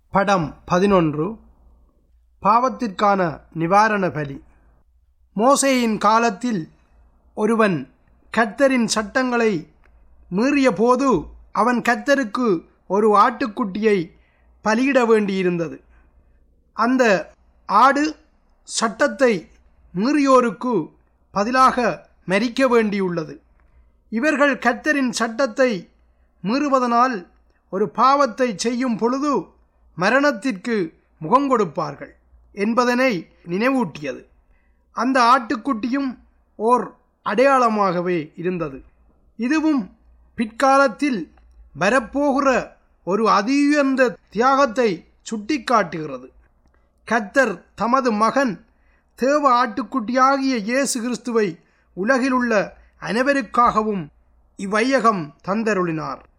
படம் பதினொன்று பாவத்திற்கான நிவாரண பலி மோசேயின் காலத்தில் ஒருவன் கர்த்தரின் சட்டங்களை மீறிய போது அவன் கர்த்தருக்கு ஒரு ஆட்டுக்குட்டியை பலியிட வேண்டியிருந்தது அந்த ஆடு சட்டத்தை மீறியோருக்கு பதிலாக மரிக்க வேண்டியுள்ளது இவர்கள் கர்த்தரின் சட்டத்தை மீறுவதனால் ஒரு பாவத்தை செய்யும் பொழுது மரணத்திற்கு முகங்கொடுப்பார்கள் என்பதனை நினைவூட்டியது அந்த ஆட்டுக்குட்டியும் ஓர் அடையாளமாகவே இருந்தது இதுவும் பிற்காலத்தில் வரப்போகிற ஒரு அதியுயர்ந்த தியாகத்தை சுட்டிக்காட்டுகிறது கர்த்தர் தமது மகன் தேவ ஆட்டுக்குட்டியாகிய இயேசு கிறிஸ்துவை உலகிலுள்ள அனைவருக்காகவும் இவ்வையகம் தந்தருளினார்